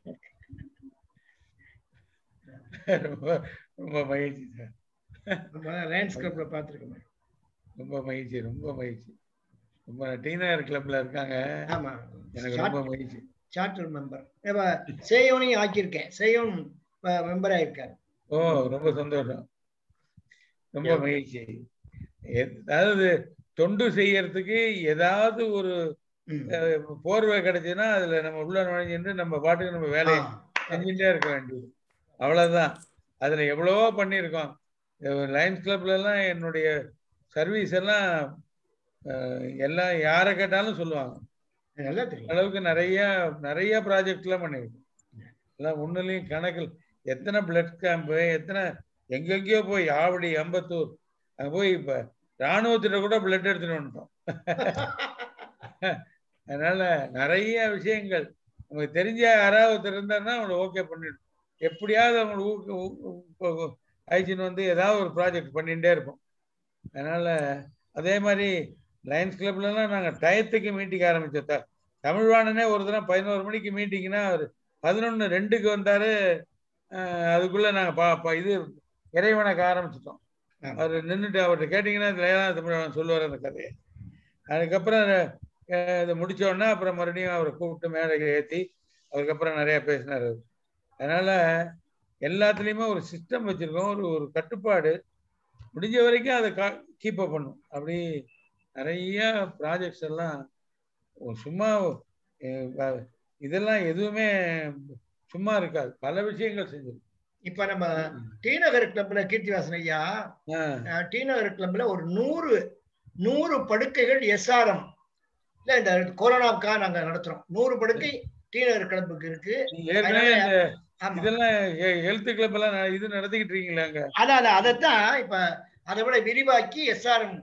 ரொம்ப ரொம்ப மகிழ்ச்சி சார் லைன்ஸ் கிளப்ல பார்த்துருக்கேன் ரொம்ப மகிழ்ச்சி ரொம்ப மகிழ்ச்சி ரொம்ப டீனர் கிளப்ல இருக்காங்க ஆமா எனக்கு ரொம்ப மகிழ்ச்சி சார்ட்டர் மெம்பர் சேயோனையும் ஆக்கியிருக்கேன் சேயோன் மெம்பர் ஆயிருக்காரு ஓ ரொம்ப சந்தோஷம் ரொம்ப மகிழ்ச்சி எ- அதாவது தொண்டு செய்யறதுக்கு ஏதாவது ஒரு அஹ், போர்வை கிடைச்சுன்னா அதுல நம்ம உள்ள நுழைஞ்சிட்டு நம்ம பாட்டுக்கு நம்ம வேலையை செஞ்சுட்டே இருக்க வேண்டியது அவ்வளவுதான் அதுல எவ்வளவோ பண்ணியிருக்கோம் லயன்ஸ் கிளப்ல எல்லாம் என்னுடைய சர்வீஸ் எல்லாம் அஹ், எல்லாம் யாரை கேட்டாலும் சொல்லுவாங்க நல்லா தெரியும் அளவுக்கு நிறைய நிறைய ப்ராஜெக்ட் எல்லாம் பண்ணிருக்கோம் எல்லாம் ஒண்ணுலயும் கணக்கில் எத்தனை பிளட் கேம்ப் எத்தனை எங்கெங்கேயோ போய் ஆவடி அம்பத்தூர் அங்க போய் இப்ப ராணுவத்திட்ட கூட பிளட் எடுத்துட்டு வந்துட்டோம் அதனால நிறைய விஷயங்கள் நமக்கு தெரிஞ்ச யாராவது ஒருத்தர் இருந்தாருன்னா அவங்களை ஓகே பண்ணிடும் எப்படியாவது அவங்களை ஊக்க அழைச்சின்னு வந்து ஏதாவது ஒரு ப்ராஜெக்ட் பண்ணிகிட்டே இருப்போம் அதனால அதே மாதிரி லயன்ஸ் கிளப்லலாம் நாங்கள் டயத்துக்கு மீட்டிங் ஆரம்பிச்சோம் த- தமிழ்வாணனே ஒரு தினம் பதினோரு மணிக்கு மீட்டிங்னா அவர் பதினொன்று ரெண்டுக்கு வந்தாரு அஹ் அதுக்குள்ள நாங்கள் பா பா- இது இறைவனுக்கு ஆரம்பிச்சிட்டோம் அவர் நின்றுட்டு அவர்கிட்ட கேட்டிங்கன்னா லயனா தமிழ்வாணன் சொல்லுவார் அந்த கதையை அதுக்கப்புறம் அஹ் இதை முடிச்ச உடனே அப்புறம் மறுபடியும் அவரை கூப்பிட்டு மேடைக்கு ஏற்றி அதுக்கப்புறம் நிறைய பேசினார் அவர் அதனால எல்லாத்துலேயுமே ஒரு சிஸ்டம் வச்சிருக்கோம் ஒரு ஒரு கட்டுப்பாடு முடிஞ்ச வரைக்கும் அதை கா கீப் அப் பண்ணும் அப்படி நிறைய ப்ராஜெக்ட்ஸ் எல்லாம் ஒரு சும்மா அஹ் வ- இதெல்லாம் எதுவுமே சும்மா இருக்காது பல விஷயங்கள் செஞ்சிருக்கோம் இப்ப நம்ம டி நகர் கிளப்ல கீர்த்திவாசன் ஐயா அஹ், டி நகர் கிளப்ல ஒரு நூறு நூறு படுக்கைகள் எஸ்ஆர்எம் இல்ல இந்த கொரோனாவுக்காக நாங்க நடத்துறோம் நூறு படுக்கை டி நகர் கிளப்புக்கு இருக்கு ஏற்கனவே அதனால- இந்த ஆமா. இதெல்லாம் ஹெல்த் கிளப் எல்லாம் ந- இது நடத்திக்கிட்டு இருக்கீங்களா அங்க அதான் அதான் அதைத்தான் இப்ப அதை விட விரிவாக்கி எஸ்ஆர்எம்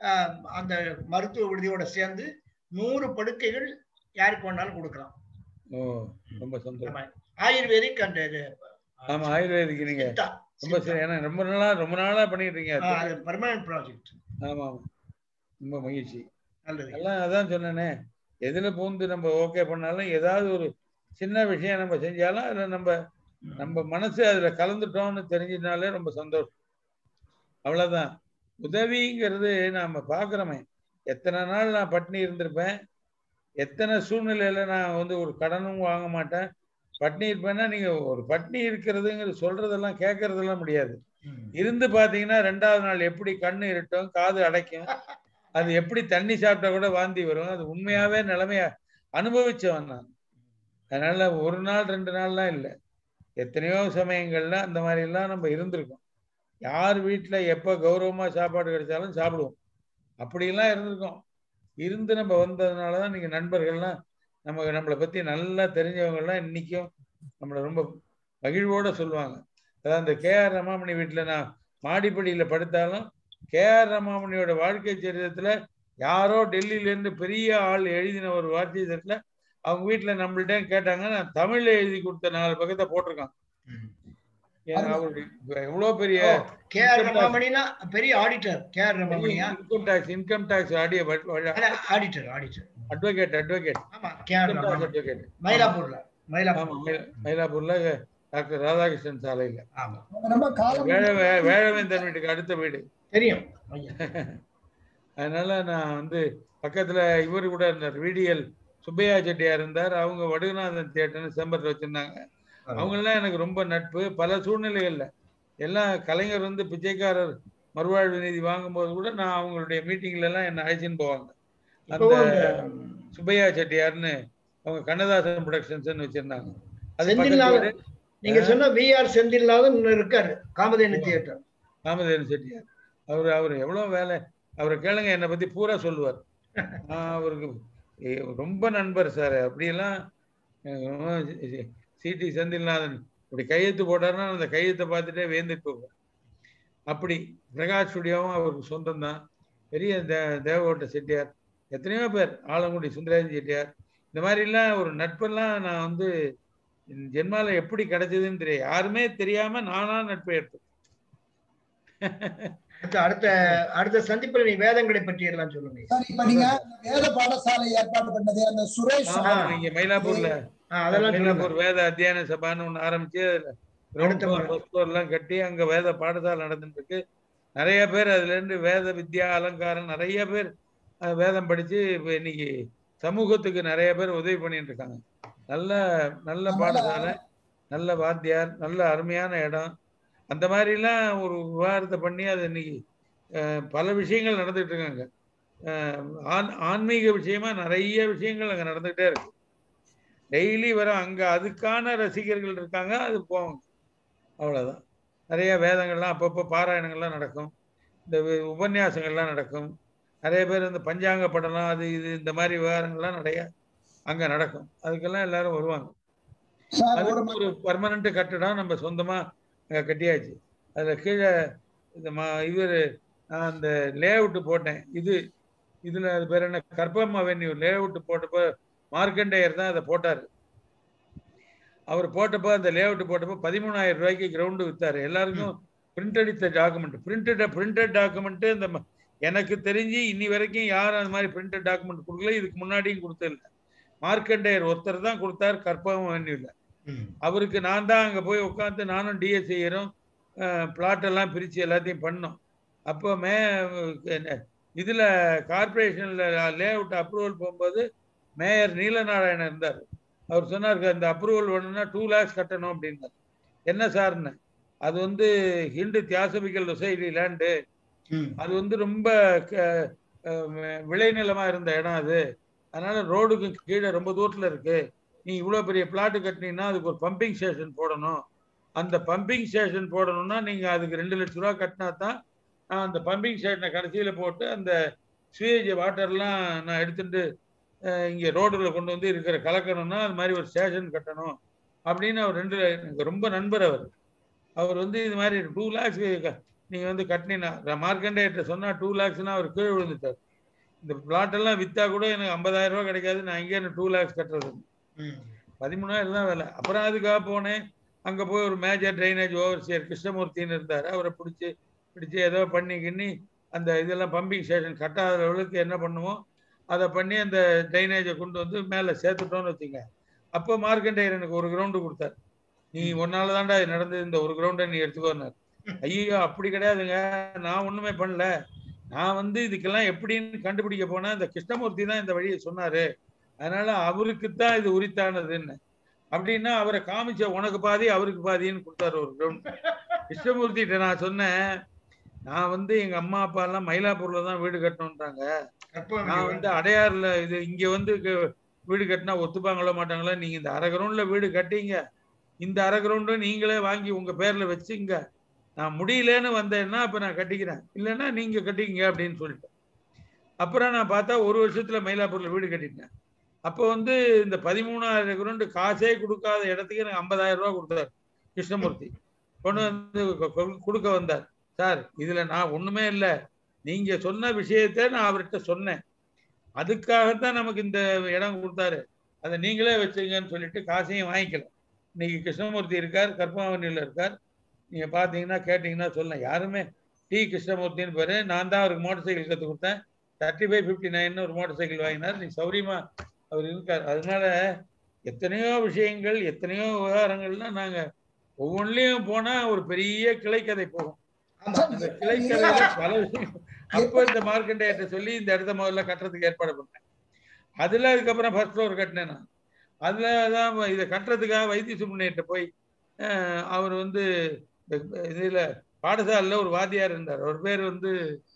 அந்த மருத்துவ விடுதியோட சேர்ந்து நூறு படுக்கைகள் யாருக்கு வேணாலும் கொடுக்கலாம் ஓ ரொம்ப சந்தோஷம் ஆயுர்வேதிக் அண்ட் இது ஆமா ஆயுர்வேதிக்கு நீங்க சித்தா, ரொம்ப சரி ஏன்னா ரொம்ப நாளா ரொம்ப நாளா பண்ணிட்டு இருக்கீங்க அது பர்மனன்ட் ப்ராஜெக்ட் ஆமா ஆமா ரொம்ப மகிழ்ச்சி நல்லது எல்லாம் அதான் சொன்னேனே எதுல பூந்து நம்ம ஓகே பண்ணாலும் ஏதாவது ஒரு சின்ன விஷயம் நம்ம செஞ்சாலும் அதுல நம்ம நம்ம மனசு அதுல கலந்துட்டோம்னு தெரிஞ்சதுனாலே ரொம்ப சந்தோஷம் அவ்வளவுதான் உதவிங்கிறது நாம பாக்குறோமே எத்தனை நாள் நான் பட்டினி இருந்திருப்பேன் எத்தனை சூழ்நிலையில நான் வந்து ஒரு கடனும் வாங்க மாட்டேன் பட்னி இருப்பேன்னா நீங்க ஒரு பட்னி இருக்கிறதுங்கிறது சொல்றதெல்லாம் கேட்கறதெல்லாம் முடியாது இருந்து பாத்தீங்கன்னா ரெண்டாவது நாள் எப்படி கண்ணு இருட்டும் காது அடைக்கும் அது எப்படி தண்ணி சாப்பிட்டா கூட வாந்தி வரும் அது உண்மையாவே நிலைமைய அனுபவிச்சவன் நான் அதனால ஒரு நாள் ரெண்டு நாள்லாம் இல்லை எத்தனையோ சமயங்கள்ல அந்த மாதிரி எல்லாம் நம்ம இருந்திருக்கோம் யார் வீட்டுல எப்ப கௌரவமா சாப்பாடு கிடைச்சாலும் சாப்பிடுவோம் அப்படியெல்லாம் இருந்திருக்கோம் இருந்து நம்ம வந்ததுனாலதான் நீங்க நண்பர்கள்லாம் நமக்கு நம்மளை பத்தி நல்லா தெரிஞ்சவங்க எல்லாம் இன்னைக்கும் நம்மளை ரொம்ப மகிழ்வோட சொல்லுவாங்க அதாவது அந்த கே ஆர் ரமாமணி வீட்டுல நான் மாடிப்படியில படுத்தாலும் கே ஆர் ரமாமணியோட வாழ்க்கை சரித்திரத்துல யாரோ டெல்லியில இருந்து பெரிய ஆள் எழுதின ஒரு வார்த்தை சரித்திரத்துல அவங்க வீட்டுல நம்மள்ட்ட கேட்டாங்க நான் தமிழ்ல எழுதி கொடுத்த நாலு பக்கத்தை போட்டிருக்கான் ஏன் அவருடைய எவ்வளவு பெரிய கே ஆர் ரமாமணினா பெரிய ஆடிட்டர் கே ஆர் ரமாமணியா இன்கம் டாக்ஸ் இன்கம் டாக்ஸ் ஆடிய ஆடிட்டர் ஆடிட்டர் அட்வொகேட் அட்வொகேட் ஆமா கே ஆர் ரமாமணி அட்வொகேட் மயிலாப்பூர்ல மயிலாப்பூர் ஆமா மயிலா- மயிலாப்பூர்ல டாக்டர் ராதாகிருஷ்ணன் சாலையில ஆமா ரொம்ப காலம் வேழ வே- வேழவேந்தன் வீட்டுக்கு அடுத்த வீடு தெரியும் அதனால நான் வந்து பக்கத்துல இவரு கூட இருந்தார் விடிஎல் சுப்பையா செட்டியார் இருந்தார் அவங்க வடுகநாதன் தியேட்டர்னு செம்பர்ல வச்சிருந்தாங்க அவங்க எல்லாம் எனக்கு ரொம்ப நட்பு பல சூழ்நிலைகள்ல எல்லாம் கலைஞர் வந்து பிச்சைக்காரர் மறுவாழ்வு நிதி வாங்கும்போது கூட நான் அவங்களுடைய மீட்டிங்ல எல்லாம் என்ன அழைச்சின்னு போவாங்க அந்த இப்பவும் சுப்பையா செட்டியார்னு அவங்க கண்ணதாசன் ப்ரொடக்ஷன்ஸ் வச்சிருந்தாங்க அது பக்கத்து செந்தில்நாதன் வீடு. நீங்க சொன்ன வி ஆர் செந்தில்நாதன் இன்னும் இருக்காரு காமதேனு தியேட்டர் ராமதேவன் செட்டியார் அவர் அவர் எவ்வளவு வேலை அவரை கேளுங்க என்னை பத்தி பூரா சொல்லுவார் நான் அவருக்கு ஏ, ரொம்ப நண்பர் சார் அப்படியெல்லாம் சிடி செந்தில்நாதன் இப்படி கையெழுத்து போட்டாருன்னா அந்த கையெழுத்தை பார்த்துட்டே வேந்துட்டு போவேன் அப்படி பிரகாஷ் ஸ்டுடியோவும் அவருக்கு சொந்தம் தான் பெரிய தே தேவகோட்டை செட்டியார் எத்தனையோ பேர் ஆலங்குடி சுந்தரேசன் செட்டியார் இந்த மாதிரிலாம் ஒரு நட்பெல்லாம் நான் வந்து இந்த ஜென்மால எப்படி கிடைச்சதுன்னு தெரியும் யாருமே தெரியாம நானா நட்பை எடுத்தேன் அடுத்த அடுத்த அடுத்த சந்திப்புல நீ வேதங்களை பற்றி எல்லாம் சொல்லுங்க சார் இப்ப நீங்க வேத பாடசாலை ஏற்பாடு பண்ணது அந்த சுரேஷ் ஆமா, நீங்க மயிலாப்பூர்ல ஆ, அதெல்லாம் மயிலாப்பூர் வேத அத்தியன சபான்னு ஒண்ணு ஆரம்பிச்சு அதுல ground floor, first floor எல்லாம் கட்டி அங்க வேத பாடசாலை நடந்துட்டு இருக்கு நிறைய பேர் அதுல இருந்து வேத வித்யா அலங்காரம் நிறைய பேர் அஹ், வேதம் படிச்சு இப்ப இன்னைக்கு சமூகத்துக்கு நிறைய பேர் உதவி பண்ணிட்டு இருக்காங்க நல்ல நல்ல பாடசாலை நல்ல வாத்தியார் நல்ல அருமையான இடம் அந்த மாதிரி எல்லாம் ஒரு விவகாரத்தை பண்ணி அது இன்னைக்கு அஹ், பல விஷயங்கள் நடந்துட்டு இருக்காங்க அஹ், ஆன் ஆன்மீக விஷயமா நிறைய விஷயங்கள் அங்க நடந்துகிட்டே இருக்கு டெய்லி வரும் அங்க அதுக்கான ரசிகர்கள் இருக்காங்க அது போவாங்க அவ்வளவுதான் நிறைய வேதங்கள்லாம் அப்பப்போ பாராயணங்கள்லாம் நடக்கும் இந்த வி- உபன்யாசங்கள்லாம் நடக்கும் நிறைய பேர் இந்த பஞ்சாங்க படம்லாம் அது இது இந்த மாதிரி விவகாரங்கள்லாம் நிறைய அங்க நடக்கும் அதுக்கெல்லாம் எல்லாரும் வருவாங்க சார் ஒரு அதுக்கு ஒரு பர்மனண்ட் கட்டடம் நம்ம சொந்தமா அங்க கட்டியாச்சு அதுல கீழே இந்த மா இவர் நான் அந்த லே அவுட் போட்டேன் இது இதுல அது பேர் என்ன கற்பம் அவென்யூ லே அவுட் போட்டப்போ மார்க்கண்டேயர் தான் அதை போட்டாரு அவர் போட்டப்போ அந்த லே அவுட் போட்டப்போ பதிமூணாயிரம் ரூபாய்க்கு கிரவுண்டு வித்தாரு எல்லாருக்கும் பிரிண்ட் அடித்த டாக்குமெண்ட் பிரிண்டட் பிரிண்டட் டாக்குமெண்ட் இந்த ம- எனக்கு தெரிஞ்சு இன்னி வரைக்கும் யாரும் அந்த மாதிரி பிரிண்டட் டாக்குமெண்ட் கொடுக்கல இதுக்கு முன்னாடியும் கொடுத்ததில்ல மார்க்கண்டேயர் ஒருத்தர் தான் கொடுத்தார் கற்பகம் அவென்யூல அவருக்கு நான் தான் அங்கே போய் உட்காந்து நானும் டிஎஸ்ஐயரும் பிளாட் எல்லாம் பிரித்து எல்லாத்தையும் பண்ணோம் அப்போ மே என்ன, இதுல கார்பரேஷன்ல லே அவுட் அப்ரூவல் போகும்போது மேயர் நீலநாராயணன் இருந்தார் அவர் சொன்னார் இந்த அப்ரூவல் வேணும்னா டூ லேக்ஸ் கட்டணும் அப்படின்னார் என்ன சார்னு அது வந்து ஹிந்து தியாசபிக்கல் சொசைட்டி லேண்டு அது வந்து ரொம்ப க- அஹ் விளைநிலமா இருந்த இடம் அது அதனால ரோடுக்கு கீழே ரொம்ப தூரத்துல இருக்கு நீ இவ்வளவு பெரிய பிளாட் கட்டினீங்கன்னா அதுக்கு ஒரு பம்பிங் ஸ்டேஷன் போடணும் அந்த பம்பிங் ஸ்டேஷன் போடணும்னா நீங்க அதுக்கு ரெண்டு லட்ச ரூபா கட்டினா தான் நான் அந்த பம்பிங் ஸ்டேஷனை கடைசியில போட்டு அந்த சுயேஜ் வாட்டர்லாம் நான் எடுத்துட்டு அஹ், இங்க ரோடுல கொண்டு வந்து இருக்கிற கலக்கணும்னா அது மாதிரி ஒரு ஸ்டேஷன் கட்டணும் அப்படின்னு அவர் ரெண்டு எனக்கு ரொம்ப நண்பர் அவர் அவர் வந்து இது மாதிரி டூ லேக்ஸ் நீங்க வந்து கட்டினா மார்க்கண்டேட்ட சொன்னா டூ லேக்ஸ்னா அவர் கீழே விழுந்துட்டார் இந்த பிளாட் எல்லாம் வித்தா கூட எனக்கு ஐம்பதாயிரம் ரூபாய் கிடைக்காது நான் இங்கே டூ லேக்ஸ் கட்டுறது பதிமூணாயிரம் தான் வேலை அப்புறம் அதுக்காக போனேன் அங்க போய் ஒரு மேஜர் ட்ரைனேஜ் ஓவர்சியர் கிருஷ்ணமூர்த்தின்னு இருந்தார் அவரை பிடிச்சி பிடிச்சி ஏதோ பண்ணி கிண்ணி அந்த இதெல்லாம் பம்பிங் ஸ்டேஷன் கட்டாத அளவுக்கு என்ன பண்ணுவோம் அதை பண்ணி அந்த ட்ரைனேஜை கொண்டு வந்து மேலே சேர்த்துட்டோம்னு வச்சுங்க அப்போ மார்க்கண்டேயர் எனக்கு ஒரு கிரவுண்டு கொடுத்தார் நீ ஒன்னால தான்டா இது நடந்தது இந்த ஒரு கிரவுண்டை நீ எடுத்துக்கோனார் ஐயோ அப்படி கிடையாதுங்க நான் ஒண்ணுமே பண்ணல நான் வந்து இதுக்கெல்லாம் எப்படின்னு கண்டுபிடிக்க போனா இந்த கிருஷ்ணமூர்த்தி தான் இந்த வழியை சொன்னாரு அதனால அவருக்கு தான் இது உரித்தானதுன்னு அப்படின்னா அவரை காமிச்ச உனக்கு பாதி அவருக்கு பாதின்னு கொடுத்தாரு ஒரு கிரவுண்ட் கிருஷ்ணமூர்த்திகிட்ட நான் சொன்னேன் நான் வந்து எங்க அம்மா அப்பா எல்லாம் மயிலாப்பூர்ல தான் வீடு கட்டணும்ன்றாங்க நான் வந்து அடையாறுல இது இங்க வந்து க- வீடு கட்டினா ஒத்துப்பாங்களோ மாட்டாங்களோ நீங்க இந்த அரை கிரவுண்ட்ல வீடு கட்டிங்க இந்த அரை கிரவுண்டும் நீங்களே வாங்கி உங்க பேர்ல வச்சுங்க நான் முடியலன்னு வந்தேன்னா அப்ப நான் கட்டிக்கிறேன் இல்லைன்னா நீங்க கட்டிக்கங்க அப்படின்னு சொல்லிட்டேன் அப்புறம் நான் பார்த்தா ஒரு வருஷத்துல மயிலாப்பூர்ல வீடு கட்டிட்டேன் அப்போ வந்து இந்த பதிமூணாயிரம் கிரவுண்டு காசே கொடுக்காத இடத்துக்கு எனக்கு ஐம்பதாயிரம் ரூபாய் கொடுத்தாரு கிருஷ்ணமூர்த்தி கொண்டு வந்து கொ- கொ- கொடுக்க வந்தார் சார் இதுல நான் ஒண்ணுமே இல்லை நீங்க சொன்ன விஷயத்த நான் அவர்கிட்ட சொன்னேன் அதுக்காகத்தான் நமக்கு இந்த இடம் கொடுத்தாரு அதை நீங்களே வச்சுங்கன்னு சொல்லிட்டு காசையும் வாங்கிக்கல இன்னைக்கு கிருஷ்ணமூர்த்தி இருக்கார் கற்பமாவனியில் இருக்கார் நீங்க பாத்தீங்கன்னா கேட்டீங்கன்னா சொல்லலாம் யாருமே டி கிருஷ்ணமூர்த்தின்னு பேரு நான் தான் அவருக்கு மோட்டார் சைக்கிள் கற்றுக் கொடுத்தேன் தேர்ட்டி ஃபைவ் ஃபிஃப்டி நைன் ஒரு மோட்டார் சைக்கிள் வாங்கினார் நீ சௌரியமா அவர் இருக்கார் அதனால எத்தனையோ விஷயங்கள் எத்தனையோ விவகாரங்கள்லாம் நாங்க ஒவ்வொன்றிலையும் போனா ஒரு பெரிய கிளைக்கதை போகும் அந்த கிளைக்கதையில பல விஷயம் அப்ப இந்த மார்க்கண்டேயர்கிட்ட சொல்லி இந்த இடத்த முதல்ல கட்டுறதுக்கு ஏற்பாடு பண்ணேன் அதுல அதுக்கப்புறம் ஃபர்ஸ்ட் ஃப்ளோர் கட்டினேன் நான் அதுல தான் இதை கட்டுறதுக்காக வைத்திய சுப்ரமணியிட்ட போய் அஹ், அவர் வந்து இந்த இதுல பாடசாலையில் ஒரு வாத்தியார் இருந்தார் அவர் பேர் வந்து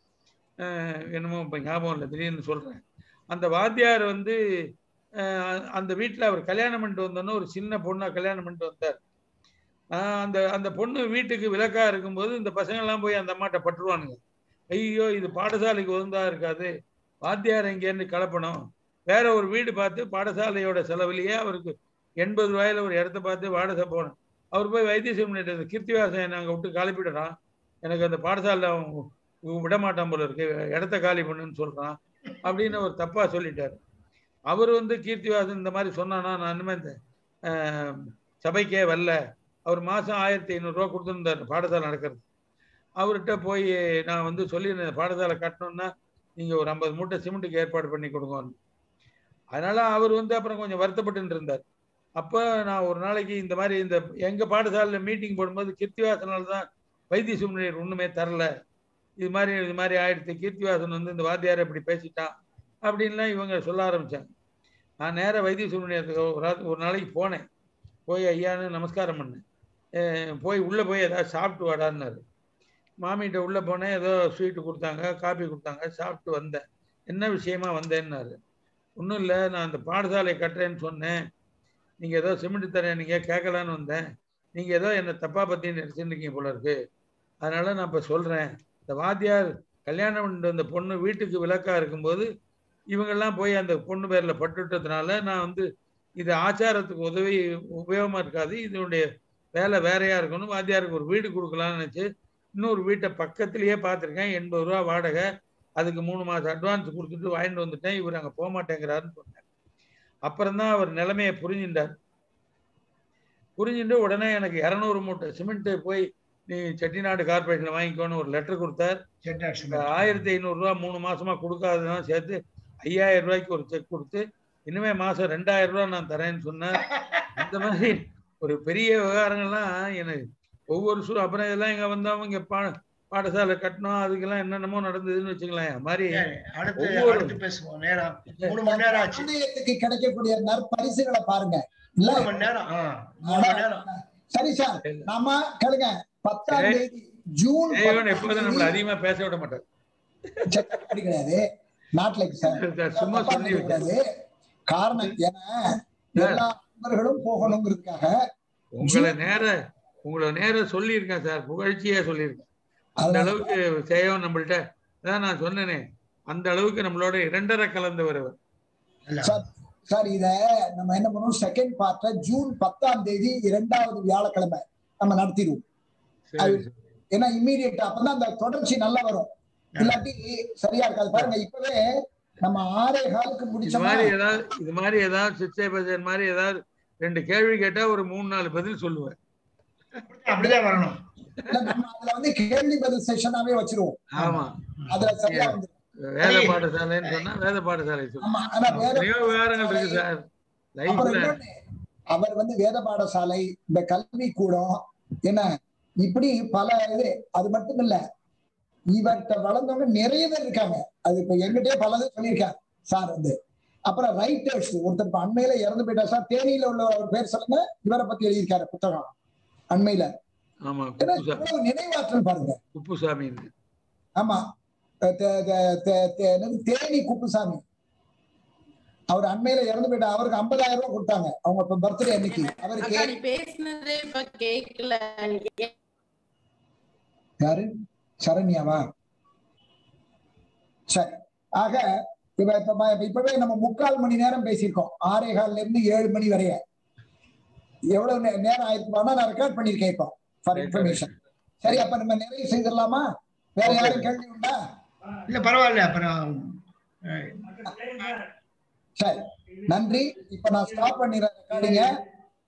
அஹ், என்னமோ இப்போ ஞாபகம் இல்லை திடீர்னு சொல்றேன் அந்த வாத்தியார் வந்து அஹ், அந்த வீட்டில் அவர் கல்யாணம் பண்ணிட்டு வந்தோன்னே ஒரு சின்ன பொண்ணை கல்யாணம் பண்ணிட்டு வந்தார் ஆஹ் அந்த அந்த பொண்ணு வீட்டுக்கு விளக்கா இருக்கும்போது இந்த பசங்க எல்லாம் போய் அந்த அம்மாட்ட பட்டுருவானுங்க ஐயோ இது பாடசாலைக்கு உகந்தா இருக்காது வாத்தியார் இங்கேருந்து கலப்பணும் வேற ஒரு வீடு பார்த்து பாடசாலையோட செலவுலயே அவருக்கு எண்பது ரூபாயில ஒரு இடத்த பார்த்து வாடகை போனோம் அவர் போய் வைத்தியசிவம் கீர்த்திவாசன் நாங்க விட்டு காலிப்பிடுறான் எனக்கு அந்த பாடசாலை அவன் வி- விட மாட்டான் போல இருக்கு இடத்த காலி பண்ணுன்னு சொல்றான் அப்படின்னு ஒரு தப்பா சொல்லிட்டாரு அவர் வந்து கீர்த்திவாசன் இந்த மாதிரி சொன்னானா நான் இனிமே இந்த ஆஹ், சபைக்கே வரல அவர் மாசம் ஆயிரத்தி ஐநூறுரூவா கொடுத்துருந்தாரு பாடசாலை நடக்கிறது அவர்கிட்ட போய் நான் வந்து சொல்லியிருந்தேன் இந்த பாடசாலை கட்டணும்னா நீங்க ஒரு ஐம்பது மூட்டை சிமெண்ட்டுக்கு ஏற்பாடு பண்ணி கொடுங்கன்னு அதனால அவர் வந்து அப்புறம் கொஞ்சம் வருத்தப்பட்டு இருந்தார் அப்போ நான் ஒரு நாளைக்கு இந்த மாதிரி இந்த எங்க பாடசாலையில் மீட்டிங் போடும்போது கீர்த்திவாசனால தான் வைத்திய சுமணியர் ஒண்ணுமே தரல இது மாதிரி இது மாதிரி ஆயிடுத்து கீர்த்திவாசன் வந்து இந்த வாத்தியார் இப்படி பேசிட்டான் அப்படின்லாம் இவங்க சொல்ல ஆரம்பிச்சாங்க நான் நேரா வைத்திய சுமணியத்துக்கு ஒரு ராத்- ஒரு நாளைக்கு போனேன் போய் ஐயான்னு நமஸ்காரம் பண்ணேன் அஹ் போய் உள்ள போய் ஏதாவது சாப்பிட்டு வாடான்னாரு மாமிகிட்ட உள்ள போனேன் ஏதோ ஸ்வீட்டு கொடுத்தாங்க காபி கொடுத்தாங்க சாப்பிட்டு வந்தேன் என்ன விஷயமா வந்தேன்னாரு ஒன்றும் இல்லை நான் அந்த பாடசாலை கட்டுறேன்னு சொன்னேன் நீங்கள் ஏதோ சிமெண்ட் தரேன் நீங்கள் கேட்கலான்னு வந்தேன் நீங்கள் ஏதோ என்னை தப்பாக பற்றி நினச்சிருக்கீங்க போல இருக்கு அதனால நான் இப்போ சொல்கிறேன் இந்த வாத்தியார் கல்யாணம் பண்ணிட்டு வந்த பொண்ணு வீட்டுக்கு விளக்கா இருக்கும்போது இவங்கெல்லாம் போய் அந்த பொண்ணு பேர்ல பட்டுட்டதுனால நான் வந்து இது ஆச்சாரத்துக்கு உதவி உபயோகமா இருக்காது இதனுடைய வேலை வேறையா இருக்கணும் வாத்தியாருக்கு ஒரு வீடு கொடுக்கலாம்னு நினைச்சு இன்னொரு வீட்டை பக்கத்திலேயே பார்த்துருக்கேன் எண்பது ரூபா வாடகை அதுக்கு மூணு மாசம் அட்வான்ஸ் கொடுத்துட்டு வாங்கிட்டு வந்துட்டேன் இவர் அங்க போக மாட்டேங்கிறாருன்னு சொன்னேன் அப்புறம் தான் அவர் நிலைமையை புரிஞ்சுட்டார் புரிஞ்சுட்டு உடனே எனக்கு இரநூறு மூட்டை சிமெண்ட் போய் நீ செட்டிநாடு கார்பரேஷன்ல வாங்கிக்கோன்னு ஒரு லெட்டர் கொடுத்தார் ஆயிரத்தி ஐநூறு ரூபா மூணு மாசமா கொடுக்காததான் சேர்த்து ஐயாயிரம் ரூபாய்க்கு ஒரு செக் கொடுத்து இனிமே மாசம் ரெண்டாயிரம் ரூபாய் நான் தரேன்னு சொன்னேன் அந்த மாதிரி ஒரு பெரிய விவகாரங்கள்லாம் எனக்கு ஒவ்வொரு சூ அப்புறம் இதெல்லாம் இங்க வந்தவங்க இங்க பா பாடசாலை கட்டணும் அதுக்கெல்லாம் என்னென்னமோ நடந்ததுன்னு வச்சுக்கலாம் அது மாதிரி அடுத்து ஒவ்வொரு அடுத்து பேசுவோம் நேரம் மூணு மணி நேரம் ஆச்சு குழந்தைகளுக்கு கிடைக்கக்கூடிய நற்பரிசுகளை பாருங்க இல்ல மூணு மணி நேரம் ஆ, மூணு மணி நேரம் சரி சார் நாம கேளுங்க பத்தாம் தேதி ஜூன் தேவன் எப்போதும் நம்மள அதிகமா பேச விட மாட்டார் அப்படி கிடையாது நாட்டுல சார் சும்மா தப்பா சொல்லி நினைக்கக்கூடாது. காரணம் ஏன்னா எல்லா நண்பர்களும் போகணுங்கிறதுக்காக உங்களை நேர உங்களை நேர சொல்லியிருக்கேன் சார் புகழ்ச்சியா சொல்லியிருக்கேன் அந்த அளவுக்கு செய்யவும் நம்மள்ட்ட அதான் நான் சொன்னேனே அந்த அளவுக்கு நம்மளோட இரண்டரை கலந்தவர் அவர் சார் சார் இத நம்ம என்ன பண்ணுவோம் செகண்ட் பார்ட்ட ஜூன் பத்தாம் தேதி இரண்டாவது வியாழக்கிழமை நம்ம நடத்திடுவோம் அது ஏன்னா இம்மீடியட்டா அப்பதான் அந்த தொடர்ச்சி நல்லா வரும் இல்லாட்டி சரியா இருக்காது பாருங்க இப்பவே நம்ம ஆறே காலுக்கு இது முடிச்சோம்னா மாதிரி ஏதாவது இது மாதிரி ஏதாவது சிச்சை பஜன் மாதிரி ஏதாவது ரெண்டு கேள்வி கேட்டா ஒரு மூணு நாலு பதில் சொல்லுவேன் அப்படிதான் வரணும் இல்ல, நம்ம அதுல வந்து கேள்வி பதில் செஷனாவே வச்சிருவோம் ஆமா அதுல சரியா வந்து வேத பாடசாலைன்னு சொன்னா வேத பாடசாலை ஆமா, சொல்லுவோம் ஆனா வேத எத்தனையோ விவகாரங்கள் இருக்கு சார் அப்புறம் லைஃப்ல இன்னொன்னு, அவர் வந்து வேத பாடசாலை இந்த கல்வி கூடம் என்ன இப்படி பல இது அது மட்டும் இல்ல இவர்கிட்ட வளர்ந்தவங்க நிறைய பேர் இருக்காங்க அது இப்ப எங்கிட்டே பலது சொல்லியிருக்காங்க சார் வந்து அப்புறம் ரைட்டர்ஸ் ஒருத்தர் இப்ப அண்மையில இறந்து போயிட்டார் சார் தேனியில உள்ள ஒரு பேர் சொல்லுங்க இவரை பத்தி எழுதியிருக்காரு புத்தகம் அண்மையில ஆமா ஏன்னா குப்புசாமி இவ்வளவு நினைவாற்றல் பாருங்க குப்புசாமி ஆமா தே- தே- தே- தே- தே- என்னது? தேனி குப்புசாமி அவர் அண்மையில இறந்து போயிட்டார் அவருக்கு ஐம்பதாயிரம் ரூபாய் கொடுத்தாங்க அவங்க இப்ப பர்த்டே அன்னைக்கு அவருக்கு அக்கா நீ பேசுனதே இப்ப கேக்கல யாரு சரண்யாவா சரி ஆக இப்ப இப்ப இப்ப- இப்பவே நம்ம முக்கால் மணி நேரம் பேசியிருக்கோம் ஆறே கால்ல இருந்து ஏழு மணி வரைய எவ்வளவு நே- நேரம் ஆயிருக்குமானா நான் ரெக்கார்ட் பண்ணிருக்கேன் இப்போ ஃபார் இன்ஃபர்மேஷன் சரி அப்ப நம்ம நிறைவு செய்திடலாமா வேற யாரும் கேள்வி உண்டா இல்ல பரவாயில்ல அப்புறம் சரி நன்றி இப்ப நான் ஸ்டாப் பண்ணிடுறேன் ரெக்கார்டிங்க